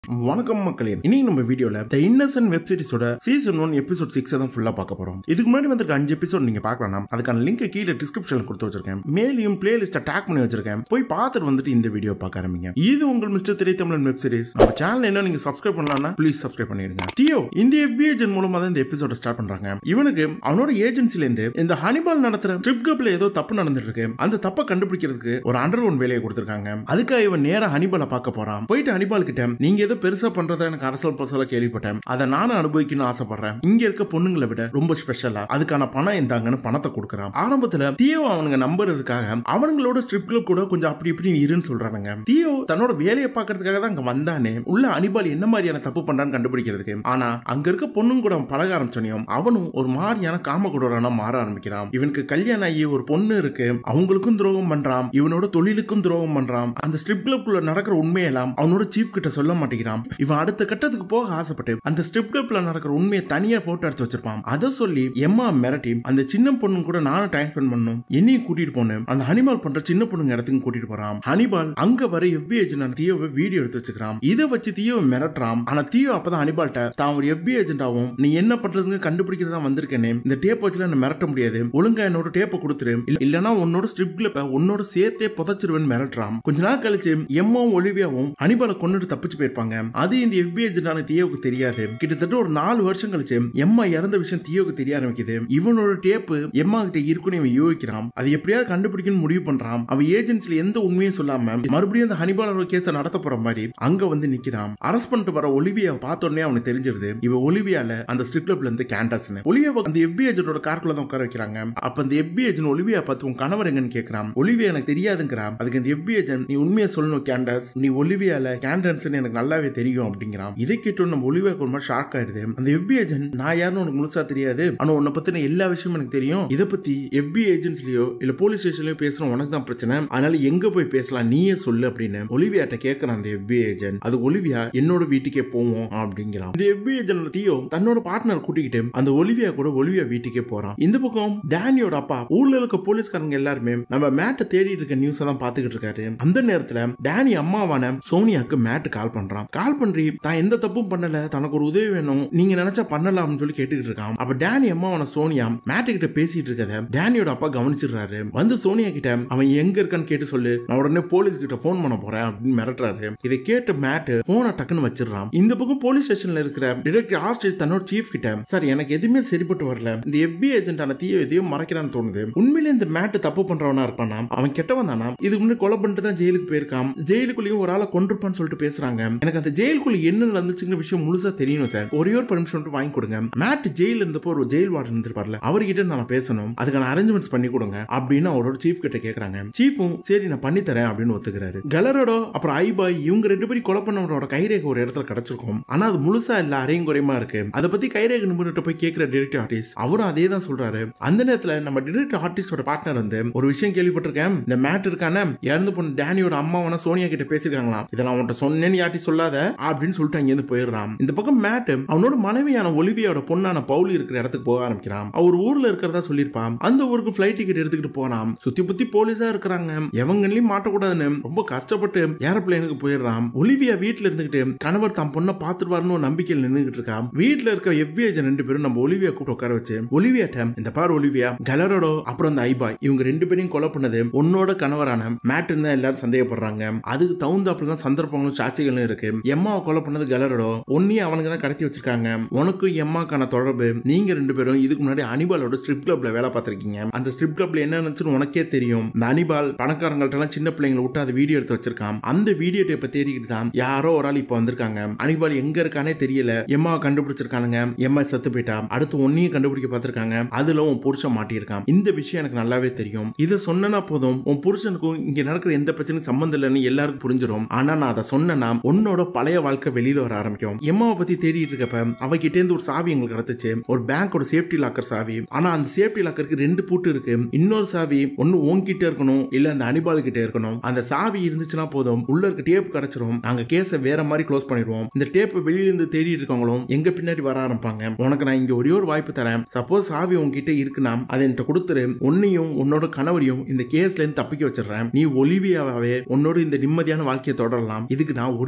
வணக்கம் மக்களே இன்னைக்கு நம்ம வீடியோல த இன்னசென்ட் வெப் சீரிஸோட சீசன் ஒன் எபிசோட் சிக்ஸ் தான் ஃபுல்லா பார்க்க போறோம் இதுக்கு முன்னாடி வந்திருக்க அஞ்சு எபிசோட் நீங்க பார்க்கலாம் அதுக்கான லிங்க் கீழே டிஸ்கிரிப்ஷன்ல கொடுத்து வச்சிருக்கேன் மேலையும் பிளேலிஸ்ட டேக் பண்ணி வச்சிருக்கேன் போய் பார்த்துட்டு வந்துட்டு இந்த வீடியோ பார்க்க ஆரம்பிங்க இது உங்கள் மிஸ்டர் திரைத்தமிழன் வெப் சீரிஸ் நம்ம சேனல் என்ன நீங்க சப்ஸ்கிரைப் பண்ணலாம்னா ப்ளீஸ் சப்ஸ்கிரைப் பண்ணிடுங்க தியோ இந்த FBI ஏஜென்ட் மூலமா தான் இந்த எபிசோட ஸ்டார்ட் பண்றாங்க இவனுக்கு அவனோட ஏஜென்சில இருந்து இந்த ஹனிபால் நடத்துற ட்ரிப் கப்ல ஏதோ தப்பு நடந்துட்டு இருக்கு அந்த தப்பை கண்டுபிடிக்கிறதுக்கு ஒரு அண்டர் ஒன் வேலையை கொடுத்திருக்காங்க அதுக்காக இவன் நேரா ஹனிபாலை பார்க்க போறான் போயிட்டு ஹனிபால் கிட்ட நீங்க ஏதோ பெருசா பண்றதா எனக்கு அரசல் பசல கேள்விப்பட்டேன் அதை நானும் அனுபவிக்கணும்னு ஆசைப்படுறேன் இங்க இருக்க பொண்ணுங்களை விட ரொம்ப ஸ்பெஷலா அதுக்கான பணம் இந்தாங்கன்னு பணத்தை கொடுக்குறான் ஆரம்பத்துல தியோ அவனுங்க நம்புறதுக்காக அவனுங்களோட ஸ்ட்ரிப் கிளப் கூட கொஞ்சம் அப்படி இப்படி இருன்னு சொல்றானுங்க தியோ தன்னோட வேலையை பார்க்கறதுக்காக தான் அங்க வந்தானே உள்ள அனிபால் என்ன மாதிரியான தப்பு பண்றான்னு கண்டுபிடிக்கிறதுக்கு ஆனா அங்க இருக்க பொண்ணுங்க கூட அவன் பழக ஆரம்பிச்சோனையும் அவனும் ஒரு மாதிரியான காம குடரான மாற ஆரம்பிக்கிறான் இவனுக்கு கல்யாணம் ஆகி ஒரு பொண்ணு இருக்கு அவங்களுக்கும் துரோகம் பண்றான் இவனோட தொழிலுக்கும் துரோகம் பண்றான் அந்த ஸ்ட்ரிப் கிளப்ல நடக்கிற உண்மையெல்லாம் அவனோட சீஃப் கிட்ட சொல்ல மாட்டேங்கிறான் இவன் அடுத்த கட்டத்துக்கு போக ஆசைப்பட்டு அந்த ஸ்ட்ரிப் கிளப்ல நடக்கிற உண்மையை தனியா போட்டோ எடுத்து வச்சிருப்பான் அதை சொல்லி எம்மா மிரட்டி அந்த சின்ன பொண்ணு கூட நானும் டைம் ஸ்பெண்ட் பண்ணணும் என்னையும் கூட்டிட்டு போனேன் அந்த ஹனிபால் பண்ற சின்ன பொண்ணுங்க இடத்துக்கு கூட்டிட்டு போறான் ஹனிபால் அங்க வர எஃபி ஏஜென்ட் தியோவை வீடியோ எடுத்து வச்சுக்கிறான் இதை வச்சு தியோவை மிரட்டுறான் ஆனா தியோ அப்பதான் ஹனிபால்ட்ட தான் ஒரு எஃபி ஏஜென்டாவும் நீ என்ன பண்றதுன்னு கண்டுபிடிக்கிறதா வந்திருக்கேனே இந்த டேப் வச்சுல என்ன மிரட்ட முடியாது ஒழுங்கா என்னோட டேப்பை கொடுத்துரு இல்ல- இல்லனா உன்னோட ஸ்ட்ரிப் கிளிப்ப உன்னோட சேர்த்தே புதைச்சிருவேன் மிரட்டுறான் கொஞ்ச நாள் கழிச்சு எம்மாவும் ஒலிவியாவும் ஹனிபாலை கொண்டுட்டு தப்பிச்சு போயிருப்பாங்க அது இந்த எஃபி ஏஜென்டான தியோவுக்கு தெரியாது கிட்டத்தட்ட ஒரு நாலு வருஷம் கழிச்சு எம்மா இறந்த விஷயம் தியோவுக்கு தெரிய ஆரம்பிக்குது இவனோட டேப்பு எம்மா கிட்ட இருக்குன்னு இவன் யோசிக்கிறான் அது எப்படியாவது கண்டுபிடிக்கணும்னு முடிவு பண்றான் அவன் ஏஜென்சில எந்த உண்மையும் சொல்லாம மறுபடியும் அந்த ஹனிபாலோட கேஸ நடத்த போற மாதிரி அங்க வந்து நிக்கிறான் அரஸ்ட் பண்ணிட்டு வர ஒலிவியா பார்த்த உடனே அவனுக்கு தெரிஞ்சிருது இவ ஒலிவியால அந்த ஸ்ட்ரிப் கிளப்ல இருந்து கேண்டஸ்னு ஒலிவியாவை அந்த எஃபி ஏஜென்டோட கார்க்குள்ள தான் உட்கார வைக்கிறாங்க அப்ப அந்த எஃபி ஏஜென்ட் ஒலிவியா பார்த்து உன் கணவர் எங்கன்னு கேக்குறான் ஒலிவியா எனக்கு தெரியாதுங்கிறான் அதுக்கு அந்த எஃபி ஏஜென்ட் நீ உண்மையை சொல்லணும் கேண்டஸ் நீ ஒலிவியால கேண்டன்ஸ் எனக்கு நல்லாவே தெரியும் அப்படிங்கிறான் இதை கேட்டு நம்ம ஒலிவியாக்கு ஒரு மாதிரி ஷாக் ஆயிடுது அந்த எஃபி ஏஜென்ட் நான் யாருன்னு உனக்கு முழுசா தெரியாது ஆனா உன்னை பத்தின எல்லா விஷயமும் எனக்கு தெரியும் இதை பத்தி எஃபி ஏஜென்ட்ஸ்லயோ இல்ல போலீஸ் ஸ்டேஷன்லயோ பேசுற உனக்கு தான் பிரச்சனை அதனால எங்க போய் பேசலாம் நீயே சொல்லு அப்படின்னு ஒலிவியாட்ட கேட்கறான் அந்த எஃபி ஏஜென்ட் அது ஒலிவியா என்னோட வீட்டுக்கே போவோம் அப்படிங்கிறான் இந்த எஃபி ஏஜென்ட் தியோ தன்னோட பார்ட்னர் கூட்டிக்கிட்டு அந்த ஒலிவியா கூட ஒலிவியா வீட்டுக்கே போறான் இந்த பக்கம் டேனியோட அப்பா ஊர்ல இருக்க போலீஸ்காரங்க எல்லாருமே நம்ம மேட்டை தேடிட்டு இருக்க நியூஸ் தான் பாத்துக்கிட்டு இருக்காரு அந்த நேரத்துல டேனி அம்மாவான சோனியாக்கு மேட் கால் பண்றான் கால் பண்றி தான் எந்த தப்பும் பண்ணல தனக்கு ஒரு உதவி வேணும் நீங்க நினைச்சா பண்ணலாம் அப்படின்னு சொல்லி கேட்டுக்கிட்டு இருக்கான் அப்ப டேனி அம்மாவான சோனியா மேட்டு கிட்ட பேசிட்டு இருக்கத டேனியோட அப்பா கவனிச்சிடுறாரு வந்து சோனியா கிட்ட அவன் எங்க இருக்கான்னு கேட்டு சொல்லு நான் உடனே போலீஸ் கிட்ட போன் பண்ண போறேன் அப்படின்னு மிரட்டுறாரு இதை கேட்டு மேட் போனை டக்குன்னு வச்சிடறான் இந்த பக்கம் போலீஸ் ஸ்டேஷன்ல இருக்கிற டிரெக்டர் ஆஸ்ட்ரேஜ் தன்னோட சீஃப் கிட்ட சார் எனக்கு எதுவுமே சரிப்பட்டு வரல இந்த எஃபி ஏஜென்டான தீயோ எதையோ மறைக்கிறான்னு தோணுது உண்மையிலே இந்த மேட் தப்பு பண்றவனா இருப்பானா அவன் கெட்டவன் தானா இதுக்கு முன்னாடி கொலை பண்ணிட்டு தான் ஜெயிலுக்கு போயிருக்கான் ஜெயிலுக்குள்ளேயும் ஒரு ஆளை கொண்டிருப்பான்னு சொல்லிட்டு பேசுறாங்க எனக்கு அந்த ஜெயிலுக்குள்ள என்ன நடந்துச்சுங்கிற விஷயம் முழுசா தெரியணும் சார் ஒரே ஒரு பர்மிஷன் மட்டும் வாங்கி கொடுங்க மேட் ஜெயில இருந்தப்போ ஒரு ஜெயில் வார்டன் இருந்திருப்பார்ல அவர்கிட்ட நான் பேசணும் அதுக்கான அரேஞ்ச்மெண்ட்ஸ் பண்ணி கொடுங்க அப்படின்னு அவரோட சீஃப் கிட்ட கேக்குறாங்க சீஃபும் சரி நான் பண்ணி தரேன் அப்படின்னு ஒத்துக்கிறாரு கலரோடோ அப்புறம் ஐபாய் இவங்க ரெண்டு பேரும் கொலை பண்ணவரோட கைரேகை ஒரு இடத்துல கிடைச்சிருக்கும் ஆனா அது முழுசா இல்ல அரையும் குறையுமா இருக்கு அதை பத்தி கைரேகை நிபுணர்கிட்ட போய் கேட்கிற டிரெக்டர் ஆர்டிஸ்ட் அவரும் அதே தான் சொல்றாரு அந்த நேரத்துல நம்ம டிரெக்டர் ஆர்டிஸ்டோட பார்ட்னர் வந்து ஒரு விஷயம் கேள்விப்பட்டிருக்கேன் இந்த மேட் இருக்கான இறந்து போன டேனியோட அம்மாவான சோனியா கிட்ட பேசிருக்காங்களாம் இதெல்லாம் அவன்கிட்ட சொன்னேன்னு யார்ட்டி சொல்லாத அப்படின்னு சொல்லிட்டு அங்கிருந்து போயிடுறான் இந்த பக்கம் மேட் அவனோட மனைவியான ஒலிவியாவோட பொண்ணான பவுலி இருக்கிற இடத்துக்கு போக ஆரம்பிக்கிறான் அவர் ஊர்ல இருக்கிறதா சொல்லியிருப்பான் அந்த ஊருக்கு ஃபிளைட் டிக்கெட் எடுத்துக்கிட்டு போறான் சுத்தி புத்தி போலீஸா இருக்கிறாங்க எவங்களையும் மாட்டக்கூடாதுன்னு ரொம்ப கஷ்டப்பட்டு ஏரோப்ளேனுக்கு போயிடுறான் ஒலிவியா வீட்டுல இருந்துகிட்டு கணவர் தான் பொண்ணை பாத்துருவாருன்னு ஒரு நம்பிக்கையில் நின்றுகிட்டு இருக்கான் வீட்டுல இருக்க எஃபிஏஜ் ரெண்டு பேரும் நம்ம ஒலிவியா கூப்பிட்டு உட்கார வச்சு ஒலிவியாட்ட இந்த பார் ஒலிவியா கலரோடோ அப்புறம் அந்த ஐபாய் இவங்க ரெண்டு பேரையும் கொலை பண்ணது உன்னோட கணவரான மேட்டுன்னு தான் எல்லாரும் சந்தேகப்படுறாங்க அதுக்கு தகுந்தாப்புல தான் சந்தர்ப்பங்களும் சாட்சிகளும் இருக்கு எம்மாவை கொலை பண்ணது கலரோடோ ஒன்னையும் அவனுக்கு தான் கடத்தி வச்சிருக்காங்க உனக்கும் எம்மாக்கான தொடர்பு நீங்க ரெண்டு பேரும் இதுக்கு முன்னாடி அனிபாலோட ஸ்ட்ரிப் கிளப்ல வேலை பார்த்திருக்கீங்க அந்த ஸ்ட்ரிப் கிளப்ல என்ன நடந்துச்சுன்னு உனக்கே தெரியும் இந்த அனிபால் பணக்காரங்கள்ட்ட எல்லாம் சின்ன பிள்ளைங்களை விட்டு அந்த வீடியோ எடுத்து வச்சிருக்கான் அந்த வீடியோ டேப்பை தேடிக்கிட்டு தான் யாரோ ஒரு ஆள் இப்போ வந்திருக்காங்க அனிபால் எங்க இருக்கானே தெரியல எம்மாவை கண்டுபிடிச்சிருக்கானுங்க எம்மா செத்து போயிட்டா அடுத்து ஒன்னையும் கண்டுபிடிக்க பார்த்திருக்காங்க அதுல உன் புருஷன் மாட்டியிருக்கான் இந்த விஷயம் எனக்கு நல்லாவே தெரியும் இதை சொன்னா போதும் உன் புருஷனுக்கும் இங்க நடக்கிற எந்த பிரச்சனையும் சம்பந்தம் இல்லைன்னு எல்லாருக்கும் புரிஞ்சிடும் ஆனா நான் அதை சொன்னேன்னா உன்னோட பழைய வாழ்க்கை வெளியில வர ஆரம்பிக்கும் எம்மாவை பத்தி தேடிட்டு இருக்கப்ப அவகிட்ட இருந்து ஒரு சாவி எங்களுக்கு கிடைச்சிச்சு ஒரு பேங்கோட சேஃப்டி லாக்கர் சாவி ஆனா அந்த சேஃப்டி லாக்கருக்கு ரெண்டு பூட்டு இருக்கு இன்னொரு சாவி ஒன்னு உன்கிட்ட இருக்கணும் இல்ல அந்த அனிபால் கிட்ட இருக்கணும் அந்த சாவி இருந்துச்சுன்னா போதும் உள்ள இருக்க டேப் கிடைச்சிரும் நாங்க கேஸை வேற மாதிரி க்ளோஸ் பண்ணிடுவோம் இந்த டேப் வெளியில இருந்து தேடிட்டு இருக்கவங்களும் எங்க பின்னாடி வர ஆரம்பிப்பாங்க உனக்கு நான் இங்க ஒரே ஒரு வாய்ப்பு தரேன் சப்போஸ் சாவி உன்கிட்ட இருக்குன்னா அதை என்கிட்ட கொடுத்துரு உன்னையும் உன்னோட கணவரையும் இந்த கேஸ்ல இருந்து தப்பிக்க வச்சிடுறேன் நீ ஒலிவியாவே உன்னோட இந்த நிம்மதியான வாழ்க்கையை தொடரலாம் இதுக்கு நான் உறுதி கொடுக்குறேன்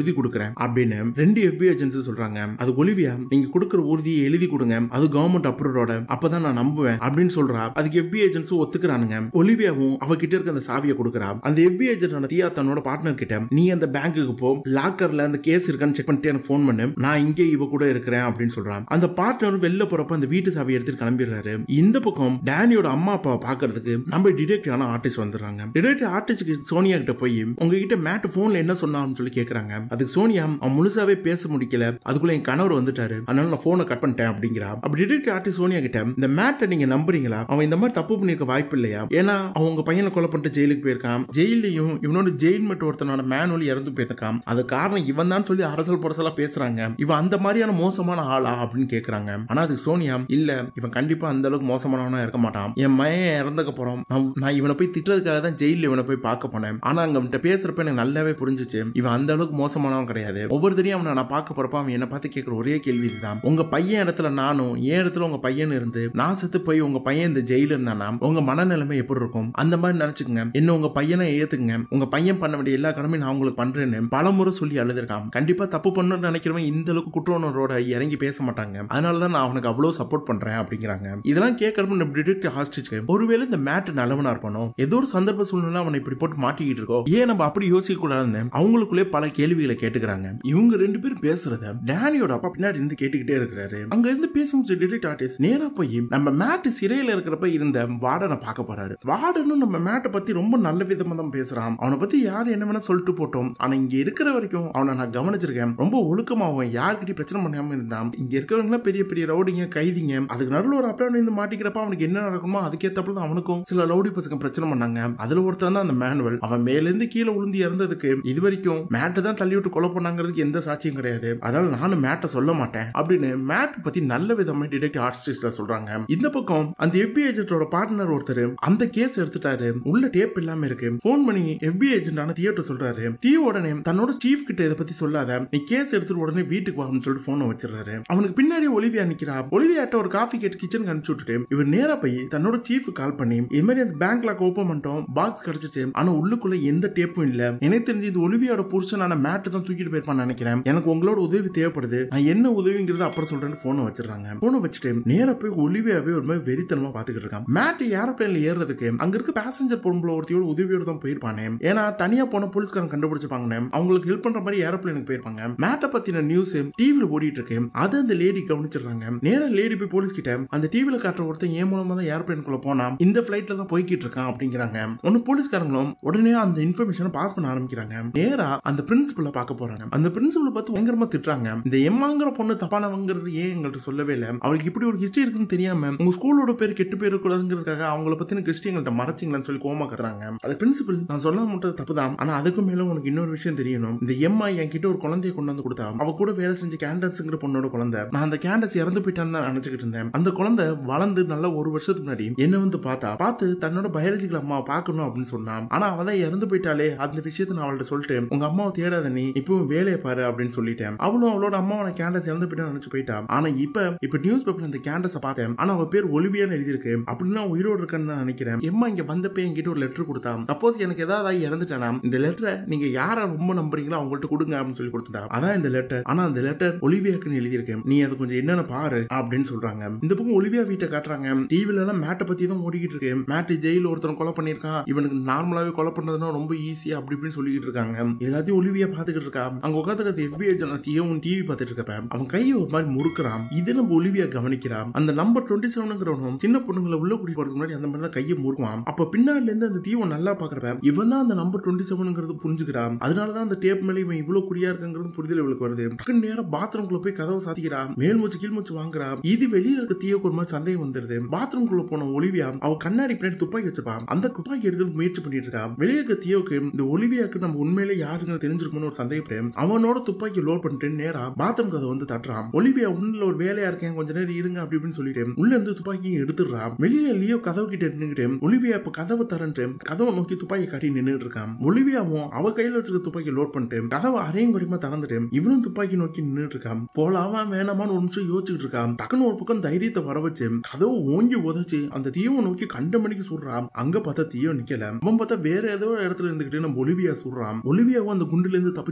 அப்படின்னு ரெண்டு FBI ஏஜென்சி சொல்றாங்க அது ஒலிவியா நீங்க கொடுக்குற உறுதியை எழுதி கொடுங்க அது கவர்மெண்ட் அப்ரூவோட அப்பதான் நான் நம்புவேன் அப்படின்னு சொல்றா அதுக்கு FBI ஏஜென்ட்ஸும் ஒத்துக்கிறானுங்க ஒலிவியாவும் அவகிட்ட இருக்க அந்த சாவியை கொடுக்குறா அந்த FBI ஏஜென்ட் தியா தன்னோட பார்ட்னர் கிட்ட நீ அந்த பேங்க்குக்கு போ லாக்கர்ல அந்த கேஸ் இருக்கான்னு செக் பண்ணிட்டு எனக்கு ஃபோன் பண்ணு நான் இங்கே இவ கூட இருக்கிறேன் அப்படின்னு சொல்றான் அந்த பார்ட்னர் வெளில போறப்ப அந்த வீட்டு சாவியை எடுத்துட்டு கிளம்பிடுறாரு இந்த பக்கம் டேனியோட அம்மா அப்பாவை பாக்குறதுக்கு நம்ம டிடெக்டிவான ஆர்டிஸ்ட் வந்துடுறாங்க டிடெக்டிவ் ஆர்டிஸ்ட்க்கு சோனியா கிட்ட போய் உங்ககிட்ட மேட் போன்ல என்ன சொன்னான்னு சொல்லி கேக்குறாங்க அதுக்கு சோனியா அவன் முழுசாவே பேச முடிக்கல அதுக்குள்ள என் கணவர் வந்துட்டாரு அதனால நான் போனை கட் பண்ணிட்டேன் அப்படிங்கிறா அப்படி டிடெக்டிவ் ஆர்டிஸ்ட் சோனியா கிட்ட இந்த மேட்டை நீங்க நம்புறீங்களா அவன் இந்த மாதிரி தப்பு பண்ணிருக்க வாய்ப்பு இல்லையா ஏன்னா அவன் உங்க பையனை கொலை பண்ணிட்டு ஜெயிலுக்கு போயிருக்கான் ஜெயிலையும் இவனோட ஜெயில் மேட் ஒருத்தனோட மேனுவல் இறந்து போயிருக்கான் அது காரணம் இவன் தான் சொல்லி அரசல் புரசலா பேசுறாங்க இவன் அந்த மாதிரியான மோசமான ஆளா அப்படின்னு கேக்குறாங்க ஆனா அதுக்கு சோனியா இல்ல இவன் கண்டிப்பா அந்த அளவுக்கு மோசமானவனா இருக்க மாட்டான் என் மயன் இறந்தக்கு அப்புறம் நான் நான் இவனை போய் திட்டுறதுக்காக தான் ஜெயில இவனை போய் பார்க்க போனேன் ஆனா அங்க அவன்கிட்ட பேசுறப்ப எனக்கு நல்லாவே புரிஞ்சுச்சு இவன் அந்த அளவுக்கு மோசமானவன் கிடையாது ஒவ்வொருத்தரையும் அவனை நான் பார்க்க போறப்ப அவன் என்ன பார்த்து கேட்கிற ஒரே கேள்வி இதுதான் உங்க பையன் இடத்துல நானும் என் இடத்துல உங்க பையன் இருந்து நான் செத்து போய் உங்க பையன் இந்த ஜெயில இருந்தானா உங்க மனநிலைமை எப்படி இருக்கும் அந்த மாதிரி நினைச்சுக்கங்க என்ன உங்க பையனை ஏத்துக்குங்க உங்க பையன் பண்ண வேண்டிய எல்லா கடமையும் நான் உங்களுக்கு பண்றேன்னு பலமுறை சொல்லி அழுதுருக்கான் கண்டிப்பா தப்பு பண்ணணும்னு நினைக்கிறவன் இந்த அளவுக்கு குற்ற உணர்வோட இறங்கி பேச மாட்டாங்க அதனாலதான் நான் அவனுக்கு அவ்வளவு சப்போர்ட் பண்றேன் அப்படிங்கிறாங்க இதெல்லாம் கேட்கறப்ப நம்ம டிடெக்டிவ் ஹாஸ்டிச்சு ஒருவேளை இந்த மேட் நல்லவனா இருப்பானோ ஏதோ ஒரு சந்தர்ப்ப சூழ்நிலை அவனை இப்படி போட்டு மாட்டிக்கிட்டு இருக்கோம் ஏன் நம்ம அப்படி யோசிக்க கூடாதுன்னு அவங்களுக்குள்ளே பல கேள்விகளை கேட்டுக்கிறாங்க இவங்க ரெண்டு பேரும் பேசுறத டேனியோட அப்பா பின்னாடி இருந்து கேட்டுக்கிட்டே இருக்கிறாரு அங்க இருந்து பேச முடிச்ச டிடெக்ட் ஆர்டிஸ்ட் நேரா போய் நம்ம மேட் சிறையில இருக்கிறப்ப இருந்த வார்டனை பார்க்க போறாரு வார்டனும் நம்ம மேட்டை பத்தி ரொம்ப நல்ல விதமா தான் பேசுறான் அவனை பத்தி யார் என்ன வேணா சொல்லிட்டு போட்டோம் ஆனா இங்க இருக்கிற வரைக்கும் அவனை நான் கவனிச்சிருக்கேன் ரொம்ப ஒழுக்கமா அவன் யார்கிட்டயும் பிரச்சனை பண்ணாம இருந்தான் இங்க இருக்கிறவங்க பெரிய பெரிய ரவுடிங்க கைதிங்க அதுக்கு நடுவில் ஒரு அப்பா வந்து மாட்டிக்கிறப்ப அவனுக்கு என்ன நடக்குமோ அதுக்கேற்றப்பல தான் அவனுக்கும் சில ரவுடி பசங்க பிரச்சனை பண்ணாங்க அதுல ஒருத்தன் தான் அந்த மேனுவல் அவன் மேலேருந்து கீழே விழுந்து இறந்ததுக்கு இது வரைக்கும் மேட்டை தான் தள்ளி விட்டு கொலை பண்ணாங்கிறதுக்கு எந்த சாட்சியும் கிடையாது அதனால நானும் மேட்டை சொல்ல மாட்டேன் அப்படின்னு மேட் பத்தி நல்ல விதமா டிடெக்டிவ் ஆர்டிஸ்ட்ல சொல்றாங்க இந்த பக்கம் அந்த FBI ஏஜென்ட்டோட பார்ட்னர் ஒருத்தர் அந்த கேஸ் எடுத்துட்டாரு உள்ள டேப் இல்லாம இருக்கு போன் பண்ணி FBI ஏஜென்டான தியோட்ட சொல்றாரு தியோ உடனே தன்னோட ஸ்டீவ் கிட்ட இதை பத்தி சொல்லாத நீ கேஸ் எடுத்துட்டு உடனே வீட்டுக்கு வான்னு சொல்லிட்டு போனை வச்சிடறாரு அவனுக்கு பின்னாடி ஒலிவியா நிக்கிறா ஒலிவியாட்ட ஒரு காஃபி கேட்டு கிச்சனுக்கு அனுப்பிச்சு விட்டுட்டு இவர் நேரா போய் தன்னோட சீஃப் கால் பண்ணி இது மாதிரி அந்த பேங்க் லாக் ஓபன் பண்ணிட்டோம் பாக்ஸ் கிடைச்சிச்சு ஆனா உள்ளுக்குள்ள எந்த டேப்பும் இல்ல எனக்கு தெரிஞ்சு இது ஒலிவியாவோட புருஷனான மேட்டு தான் தூக்கிட்டு போயிருப்பான்னு நினைக்கிறேன் எனக்கு உங்களோட உதவி தேவைப்படுது நான் என்ன உதவிங்கிறது அப்புறம் சொல்றேன்னு போனை வச்சிடறாங்க போனை வச்சுட்டு நேரா போய் ஒலிவியாவே ஒரு மாதிரி வெறித்தனமா பாத்துக்கிட்டு இருக்கான் மேட் ஏரோப்ளேன்ல ஏறுறதுக்கு அங்க இருக்க பேசஞ்சர் பொம்பளை ஒருத்தியோட உதவியோட தான் போயிருப்பானே ஏன்னா தனியா போன போலீஸ்காரன் கண்டுபிடிச்சிருப்பாங்க அவங்களுக்கு ஹெல்ப் பண்ற மாதிரி ஏரோப்ளேனுக்கு போயிருப்பாங்க மேட்டை பத்தின நியூஸ் டிவில ஓடிட்டு இருக்கு அது அந்த லேடி கவனிச்சிடுறாங்க நேரா லேடி போய் போலீஸ் கிட்ட அந்த டிவில காட்டுற ஒருத்தன் ஏன் மூலமா தான் ஏரோப்ளேனுக்குள்ள போனா இந்த பிளைட்ல தான் போய்கிட்டு இருக்கான் அப்படிங்கிறாங்க ஒன்னு போலீஸ்காரங்களும் உடனே அந்த இன்ஃபர்மேஷனை பாஸ் பண்ண ஆரம்பிக்கிறாங்க நேரா அந்த பிரின்சிபலை பார்க்க போறாங்க அந்த பிரின்சிபலை பார்த்து பயங்கரமா திட்டுறாங்க இந்த எம்மாங்கிற பொண்ணு தப்பானவங்கிறது ஏன் எங்கள்கிட்ட சொல்லவே இல்லை அவளுக்கு இப்படி ஒரு ஹிஸ்டரி இருக்குன்னு தெரியாம உங்க ஸ்கூலோட பேர் கெட்டு போயிருக்கூடாதுங்கிறதுக்காக அவங்கள பத்தின கிறிஸ்டி எங்கள்கிட்ட மறைச்சிங்களான்னு சொல்லி கோமா கத்துறாங்க அது பிரின்சிபல் நான் சொல்ல மட்டும் தப்பு தான் ஆனா அதுக்கு மேல உனக்கு இன்னொரு விஷயம் தெரியணும் இந்த எம்மா என்கிட்ட ஒரு குழந்தைய கொண்டு வந்து கொடுத்தா அவ கூட வேலை செஞ்ச கேண்டன்ஸ்ங்கிற பொண்ணோட குழந்தை நான் அந்த கேண்டஸ் இறந்து போயிட்டான்னு தான் நினைச்சுக்கிட்டு இருந்தேன் அந்த குழந்தை வளர்ந்து நல்ல ஒரு வருஷத்துக்கு முன்னாடி என்ன வந்து பார்த்தா பார்த்து தன்னோட பயாலஜிக்கல் அம்மா பார்க்கணும் அப்படின்னு சொன்னான் ஆனா அவ தான் இறந்து போயிட்டாலே அந்த விஷயத்தை நான் அவள்கிட்ட சொல்லிட்டு உங்க அம்மாவை தேடாத நீ இப்பவும் வேலையை பாரு அப்படின்னு சொல்லிட்டேன் அவளும் அவளோட அம்மாவை கேண்டஸ் இறந்து போயிட்டான்னு நினைச்சு போயிட்டா ஆனா இப்ப இப்ப நியூஸ் பேப்பர்ல இந்த கேண்டஸை பார்த்தேன் ஆனா அவ பேர் ஒலிவியான்னு எழுதியிருக்கு அப்படின்னா உயிரோடு இருக்கேன்னு தான் நினைக்கிறேன் எம்மா இங்க வந்தப்ப என்கிட்ட ஒரு லெட்டர் கொடுத்தா சப்போஸ் எனக்கு ஏதாவது ஆகி இறந்துட்டேனா இந்த லெட்டரை நீங்க யாரை ரொம்ப நம்புறீங்களோ அவங்கள்ட்ட கொடுங்க அப்படின்னு சொல்லி கொடுத்துட்டா அதான் இந்த லெட்டர் ஆனா அந்த லெட்டர் ஒலிவியாக்குன்னு எழுதியிருக்கேன் நீ அது கொஞ்சம் என்னன்னு பாரு அப்படின்னு சொல்றாங்க இந்த பக்கம் ஒலிவியா வீட்டை காட்டுறாங்க டிவில எல்லாம் மேட்டை பத்தி தான் ஓடிக்கிட்டு இருக்கு மேட்டு ஜெயில ஒருத்தன் கொலை பண்ணிருக்கான் இவனுக்கு நார்மலாவே கொலை பண்றதுனா ரொம்ப ஈஸியா அப்படி இப்படின்னு சொல்லிக்கிட்டு இருக்காங்க எல்லாத்தையும் ஒலிவியா பாத்துக்கிட்டு இருக்கா அங்க உட்காந்துருக்க எஃபிஐ ஜனத்தையும் டிவி பார்த்துட்டு இருக்கப்ப அவன் கையை ஒரு மாதிரி முறுக்குறான் இது நம்ம ஒலிவியா கவனிக்கிறான் அந்த நம்பர் டுவெண்ட்டி செவனுங்கிறவனும் சின்ன பொண்ணுங்களை உள்ள கூட்டி போறதுக்கு முன்னாடி அந்த மாதிரி தான் கையை முறுக்குவான் அப்ப பின்னாடில இருந்து அந்த தீவம் நல்லா பாக்குறப்ப இவன் தான் அந்த நம்பர் டுவெண்ட்டி செவனுங்கிறது புரிஞ்சுக்கிறான் அதனாலதான் அந்த டேப் மேலே இவன் இவ்வளவு குறியா இருக்குங்கிறது புரிதல் இவளுக்கு வருது டக்குன்னு நேரம் பாத்ரூம்குள்ள போய் கதவை சாத்திக்கிறா மேல் மூச்சு கீழ் மூச்சு வாங்குறா இது வெளியில இருக்க தீயோக்கு ஒரு மாதிரி சந்தேகம் வந்துருது பாத்ரூம்குள்ள போன ஒலிவியா அவ கண்ணாடி பின்னாடி துப்பாக்கி வச்சிருப்பான் அந்த துப்பாக்கி எடுக்கிறது முயற்சி பண்ணிட்டு இருக்கா வெளியே இருக்க தீயோக்கு இந்த ஒலிவியாக்கு நம்ம உண்மையிலே யாருன்னு தெரிஞ்சிருக்கும்னு ஒரு சந்தேகப்படும் அவனோட துப்பாக்கி லோட் பண்ணிட்டு நேரா பாத்ரூம் கதை வந்து தட்டுறான் ஒலிவியா உள்ள ஒரு வேலையா இருக்கேன் கொஞ்ச நேரம் இருங்க அப்படி இப்படின்னு சொல்லிட்டு உள்ள இருந்து துப்பாக்கியும் எடுத்துடுறான் வெளியில லியோ கதவு கிட்ட நின்னுகிட்டு ஒலிவியா இப்ப கதவை தரன்ட்டு கதவை நோக்கி துப்பாக்கி காட்டி நின்னுட்டு இருக்கான் ஒலிவியாவும் அவ கையில வச்சிருக்க துப்பாக்கி லோட் பண்ணிட்டு கதவை அரையும் குறையமா திறந்துட்டு இவனும் துப்பாக்கி நோக்கி நின்னுட்டு இருக்கான் போலாமா வேணாமான்னு ஒரு நிமிஷம் யோசிச்சுட்டு இருக்கான் டக்குன்னு ஒரு பக்கம் தைரியத்தை வர வச்சு கதவு ஓங்கி உதச்சு அந்த தீவை நோக்கி கண்ட மணிக்கு சுடுறான் அங்க பார்த்தா தீயோ நிக்கல அவன் பார்த்தா வேற ஏதோ இடத்துல இருந்துகிட்டு நம்ம ஒலிவியா சுடுறான் ஒலிவியாவும் அந்த குண்டுல இருந்து தப்பிச்சிடுறா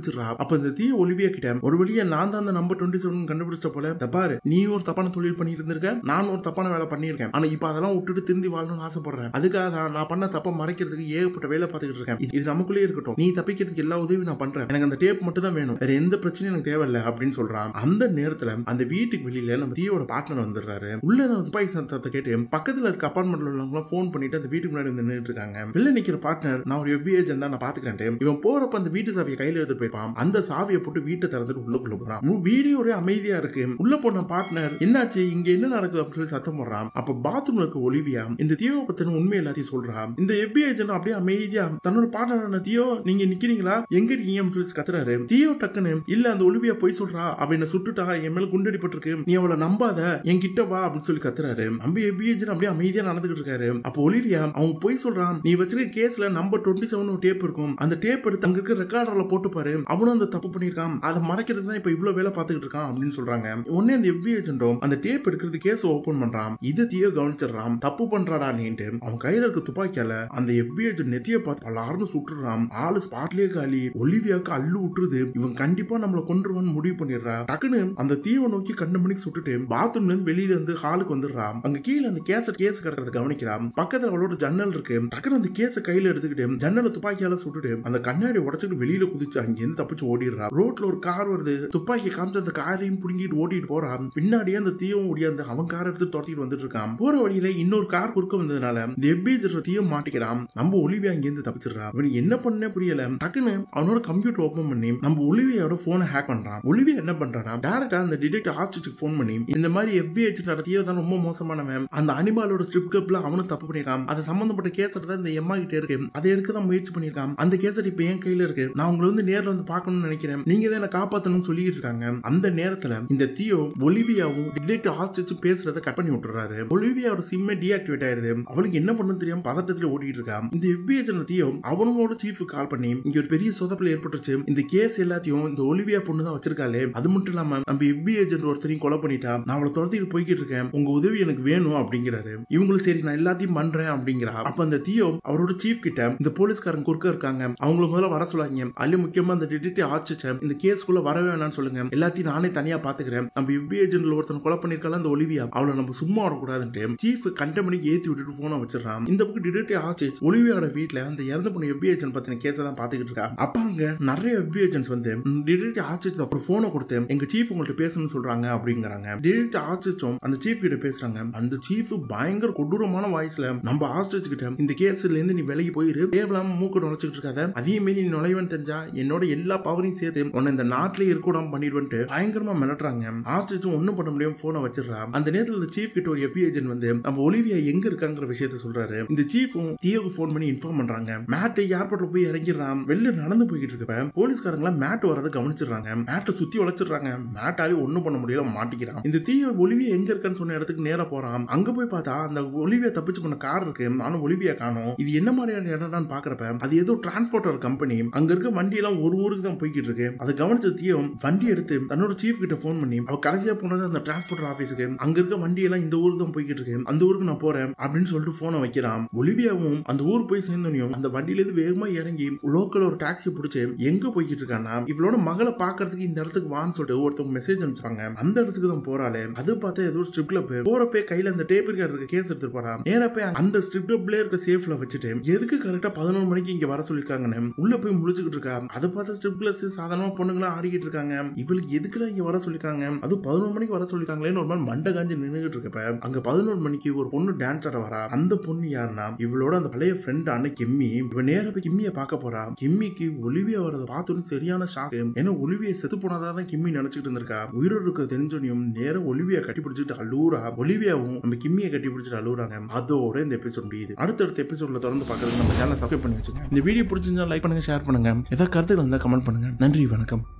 அப்ப இந்த தீய ஒலிவியா கிட்ட ஒரு வழியா நான் தான் அந்த நம்பர் டுவெண்ட்டி செவன் கண்டுபிடிச்ச போல "இந்த பாரு நீ ஒரு தப்பான தொழில் பண்ணிட்டு இருந்திருக்க நான் ஒரு தப்பான வேலை பண்ணியிருக்கேன் ஆனா இப்ப அதெல்லாம் விட்டுட்டு திருந்தி வாழணும்னு ஆசைப்படுறேன் அதுக்காக தான் நான் பண்ண தப்ப மறைக்கிறதுக்கு ஏகப்பட்ட வேலை பார்த்துக்கிட்டு இருக்கேன் இது- இது நமக்குள்ளே இருக்கட்டும் நீ தப்பிக்கிறதுக்கு எல்லா உதவியும் நான் பண்றேன் எனக்கு அந்த டேப் மட்டும் தான் வேணும் வேற எந்த பிரச்சனையும் எனக்கு தேவையில்லை அப்படின்னு சொல்றான் அந்த நேரத்துல அந்த வீட்டுக்கு வெளியில நம்ம தீயோட பார்ட்னர் வந்துடுறாரு உள்ள நான் துப்பாக்கி சத்தத்தை கேட்டு பக்கத்துல இருக்க அப்பார்ட்மெண்ட்ல உள்ளவங்க ஃபோன் பண்ணிட்டு அந்த வீட்டுக்கு முன்னாடி வந்து நின்றுட்டு இருக்காங்க வெளில நிக்கிற பார்ட்னர் நான் ஒரு எவ்வி ஏஜென்ட் தான் நான் பாத்துக்கிறேன் இவன் போறப்ப அந்த வீட்டு சாவியை கையில எடுத்து போயிருப்பான் அந்த சாவியை போட்டு வீட்டை திறந்துட்டு உள்ளுக்குள்ள போறான் உம், வீடே ஒரே அமைதியா இருக்கு உள்ள போன பார்ட்னர் என்னாச்சு இங்க என்ன நடக்குது அப்படின்னு சொல்லி சத்தம் போடுறான் அப்ப பாத்ரூம்ல இருக்க ஒலிவியா இந்த தியோ பத்தின உண்மை எல்லாத்தையும் சொல்றான் இந்த எவ்வி ஏஜென்ட் அப்படியே அமைதியா தன்னோட பார்ட்னர் தியோ நீங்க நிக்கிறீங்களா எங்க இருக்கீங்க அப்படின்னு சொல்லி கத்துறாரு தியோ டக்குன்னு இல்ல அந்த ஒலிவியா போய் சொல்றா அவ என்ன சுட்டுட்டா என் மேல குண்டடிப்பட்டிருக்கு நீ அவளை நம்பாத என் கிட்ட வா அப்படின்னு சொல்லி கத்துறாரு நம்ம எவ்வி ஏஜென்ட் அப்படியே அமைதியா நடந்துகிட்டு இருக்காரு அப்போ ஒலிவியா அவங்க போய் சொல்றான் நீ வச்சிருக்க கேஸ்ல நம்பர் டுவெண்ட்டி செவன் ஒரு டேப் இருக்கும் அந்த டேப் எடுத்து அங்க இருக்க ரெக்கார்டர்ல போட்டு பாரு அவனும் அந்த தப்பு பண்ணிருக்கான் அதை மறைக்கிறதுக்கு தான் இப்ப இவ்வளவு வேலை பார்த்துக்கிட்டு இருக்கான் அப்படின்னு சொல்றாங்க உடனே அந்த எவ்வி ஏஜென்ட்டும் அந்த டேப் எடுக்கிறது கேஸ் ஓபன் பண்றான் இது தீயோ கவனிச்சிடுறான் தப்பு பண்றாடா நீன்ட்டு அவன் கையில இருக்க துப்பாக்கியால அந்த எவ்வி ஏஜென்ட் நெத்திய பார்த்து பலாருன்னு சுட்டுறான் ஆளு ஸ்பாட்லயே காலி ஒலிவியாக்கு அள்ளு விட்டுருது இவன் கண்டிப்பா நம்மள கொன்றுவான்னு முடிவு பண்ணிடுறா டக்குன்னு அந்த தீவை நோக்கி கண்டு மணிக்கு சுட்டுட்டு பாத்ரூம்ல இருந்து வெளியில இருந்து ஹாலுக்கு வந்துடுறான் அங்க கீழே அந்த கேசட் கேஸ் கிடக்கிறத கவனிக்கிறான் பக்கத்துல அவளோட ஜன்னல் இருக்கு டக்குன்னு அந்த கேஸ கையில எடுத்துக்கிட்டு ஜன்னலை துப்பாக்கியால சுட்டுட்டு அந்த கண்ணாடி உடச்சிட்டு வெளியில குதிச்சு அங்க இருந்து தப்பிச்சு ஓடிடுறா ரோட்ல ஒரு கார் வருது துப்பாக்கி காமிச்சு அந்த காரையும் புடுங்கிட்டு ஓட்டிட்டு போறான் பின்னாடியே அந்த தீயும் ஓடியாந்து அவன் காரை எடுத்து துரத்திட்டு வந்துட்டு இருக்கான் போற வழியில இன்னொரு கார் குறுக்க வந்ததுனால இந்த எப்பேஜர் தீயும் மாட்டிக்கிறான் நம்ம ஒலிவியா இங்க இருந்து தப்பிச்சிடுறான் இவன் என்ன பண்ணே புரியல டக்குன்னு அவனோட கம்ப்யூட்டர் ஓபன் பண்ணி நம்ம ஒலிவியாவோட போனை ஹேக் பண்றான் ஒலிவியா என்ன பண்றானா டேரக்டா அந்த டிடெக்டிவ் ஹாஸ்டேஜுக்கு ஃபோன் பண்ணி இந்த மாதிரி எஃபிஐ நடத்தியோ தான் ரொம்ப மோசமானவன் அந்த அனிமாலோட ஸ்ட்ரிப் கிளப்ல அவனும் தப்பு பண்ணிருக்கான் அது சம்பந்தப்பட்ட கேசட் தான் இந்த எம்மா கிட்ட இருக்கு அதை எடுக்க தான் முயற்சி பண்ணிருக்கான் அந்த கேசட் இப்ப என் கையில இருக்கு நான் உங்களை வந்து நேர்ல வந்து பார்க்கணும்னு நினைக்கிறேன் நீங்க தான் என்ன காப்பாத்தணும்னு சொல்லிட்டு இருக்காங்க அந்த நேரத்துல இந்த தியோ ஒலிவியாவும் டிடெக்டிவ் ஹாஸ்டேஜும் பேசுறத கட் பண்ணி விட்டுறாரு ஒலிவியாவோட சிம்மே டீஆக்டிவேட் ஆயிருது அவளுக்கு என்ன பண்ணு தெரியாம பதட்டத்துல ஓடிட்டு இருக்கா இந்த எஃபிஐ தியோ அவனோட சீஃப் கால் பண்ணி இங்க ஒரு பெரிய சொதப்பல் ஏற்பட்டுச்சு இந்த கேஸ் எல்லாத்தையும் இந்த ஒலிவியா பொண்ணு தான் வச்சிருக்காளே அது மட்டும் இல்லாம நம்ம எஃபி ஏஜென்ட் ஒருத்தரையும் கொலை பண்ணிட்டா நான் அவளை துரத்திட்டு போய்கிட்டு இருக்கேன் உங்க உதவி எனக்கு வேணும் அப்படிங்கிறாரு இவங்களும் சரி நான் எல்லாத்தையும் பண்றேன் அப்படிங்கிறா அப்ப அந்த தியோ அவரோட சீஃப் கிட்ட இந்த போலீஸ்காரங்க குறுக்க இருக்காங்க அவங்கள முதல்ல வர சொல்லாங்க அதுலயும் முக்கியமா அந்த டிடெக்டிவ் ஆச்சிச்ச இந்த கேஸ்க்குள்ள வரவே வேணாம்னு சொல்லுங்க எல்லாத்தையும் நானே தனியா பாத்துக்கிறேன் நம்ம எஃபி ஏஜென்ட்ல ஒருத்தன் கொலை பண்ணிருக்கால அந்த ஒலிவியா அவளை நம்ம சும்மா விடக்கூடாதுன்ட்டு சீஃப் கண்டமணிக்கு ஏத்தி விட்டுட்டு போனை வச்சிடறான் இந்த பக்கம் டிடெக்டிவ் ஹாஸ்டேஜ் ஒலிவியாவோட வீட்ல அந்த இறந்து போன எஃபி ஏஜென்ட் பத்தின கேஸை தான் பாத்துக்கிட்டு இருக்கா அப்ப அங்க நிறைய எஃபி ஏஜென்ட்ஸ் வந்து டிடெக்டிவ் ஹாஸ்டேஜ் ஒரு போனை கொடுத்து எங்க சீஃப் உங்கள்ட்ட பேசணும்னு சொல்றாங்க அப்படிங்கிறாங்க டிடெக்டிவ் ஹாஸ்டேஜும் அந்த சீஃப் கிட்ட பேசுறாங்க அந்த சீஃப் பயங்கர கொடூரமான வாய்ஸ்ல நம்ம ஹாஸ்டேஜ் கிட்ட இந்த கேஸ்ல இருந்து நீ விலகி போயிரு தேவையில்லாம மூக்கு நுழைச்சிட்டு இருக்காத அதே மாரி நீ நுழைவன் தெரிஞ்சா என்னோட எல்லா பவரையும் சேர்த்து உன்னை இந்த நாட்டிலே இருக்கக்கூடாம பண்ணிடுவேன்ட்டு பயங்கரமா மிரட்டுறாங்க ஹாஸ்டேஜும் ஒண்ணும் பண்ண முடியாம போனை வச்சிடறா அந்த நேரத்துல இந்த சீஃப் கிட்ட ஒரு எஃபி ஏஜென்ட் வந்து நம்ம ஒலிவியா எங்க இருக்காங்கிற விஷயத்த சொல்றாரு இந்த சீஃபும் தியோக்கு ஃபோன் பண்ணி இன்ஃபார்ம் பண்றாங்க மேட் ஏர்போர்ட்ல போய் இறங்கிடுறான் வெளில நடந்து போய்கிட்டு இருக்கப்ப போலீஸ்காரங்களா மேட் வரதை கவனிச்சிடுறாங்க மேட்டை சுத்தி வளைச்சிடுறாங்க மேட்டாலே ஒண்ணும் பண்ண முடியல மாட்டிக்கிறான் இந்த தீய ஒலிவியா எங்க இருக்கான்னு சொன்ன இடத்துக்கு நேரா போறான் அங்க போய் பார்த்தா அந்த ஒலிவியா தப்பிச்சு பண்ண கார் இருக்கு ஆனா ஒலிவியா காணும் இது என்ன மாதிரியான இடம்னு பாக்குறப்ப அது ஏதோ டிரான்ஸ்போர்ட்டர் கம்பெனி அங்க இருக்க வண்டி எல்லாம் ஒரு ஊருக்கு தான் போய்கிட்டு இருக்கு அதை கவனிச்ச தீயம் வண்டி எடுத்து தன்னோட சீஃப் கிட்ட ஃபோன் பண்ணி அவ கடைசியா போனது அந்த டிரான்ஸ்போர்ட்டர் ஆபீஸுக்கு அங்க இருக்க வண்டி எல்லாம் இந்த ஊருக்கு தான் போய்கிட்டு இருக்கு அந்த ஊருக்கு நான் போறேன் அப்படின்னு சொல்லிட்டு போனை வைக்கிறான் ஒலிவியாவும் அந்த ஊர் போய் சேர்ந்தோனையும் அந்த வண்டியில இருந்து வேகமா இறங்கி லோக்கல் ஒரு டாக்ஸி பிடிச்சு எங்க போய்கிட்டு இருக்கான்னா இவளோட மகளை பாக்குறதுக்கு இந்த இடத்துக்கு வான்னு சொல்லிட்டு ஒருத்தவங்க மெசேஜ் அனுப்பிச்சாங்க அந்த இடத்துக்கு தான் போறாளே அது பார்த்தா ஏதோ ஸ்ட்ரிப் கிளப் போறப்பே கையில அந்த டேப் ரிகார்டு இருக்க கேஸ் எடுத்துட்டு போறா நேரா போய் அந்த ஸ்ட்ரிப் கிளப்ல இருக்க சேஃப்ல வச்சுட்டு எதுக்கு கரெக்டா பதினொரு மணிக்கு இங்க வர சொல்லிருக்காங்கன்னு உள்ள போய் முழிச்சுக்கிட்டு இருக்கா அதை பார்த்து ஸ்ட்ரிப் கிளஸ் சாதாரணமா பொண்ணுங்களா ஆடிக்கிட்டு இருக்காங்க இவளுக்கு எதுக்குடா இங்க வர சொல்லிருக்காங்க அது பதினொரு மணிக்கு வர சொல்லிருக்காங்களேன்னு ஒரு மாதிரி மண்டை காஞ்சி நின்னுகிட்டு இருக்கப்ப அங்க பதினொரு மணிக்கு ஒரு பொண்ணு டான்ஸ் ஆட வரா அந்த பொண்ணு யாருன்னா இவளோட அந்த பழைய ஃப்ரெண்ட் அண்ணன் கெம்மி இவ நேரா போய் கிம்மிய பார்க்க போறா கிம்மிக்கு ஒலிவியா வரத பார்த்தோன்னு சரியான ஷாக்கு ஏன்னா ஒலிவியா செத்து போனதா தான் கிம்மி நினைச்சுக்கிட்டு இருந்திருக்கா உயிரோடு இருக்க தெரிஞ்சோனையும் நேரா ஒலிவியா கட்டி பிடிச்சிட்டு அழுவுறா ஒலிவியாவும் நம்ம கிம்மியை கட்டி பிடிச்சிட்டு அழுவுறாங்க அதோட இந்த எபிசோட் முடியுது அடுத்தடுத்த எபிசோட்ல தொடர்ந்து பார்க்கறதுக்கு நம்ம சேனல் சப்ஸ்கிரைப் பண்ணி வச்சுங்க இந்த வீடியோ பிடிச்சிருந்தா லைக் பண்ணுங்க ஷேர் பண்ணுங்க ஏதாவது கருத்துக்கள் இருந்தால் கமெண்ட் பண்ணுங்க நன்றி வணக்கம்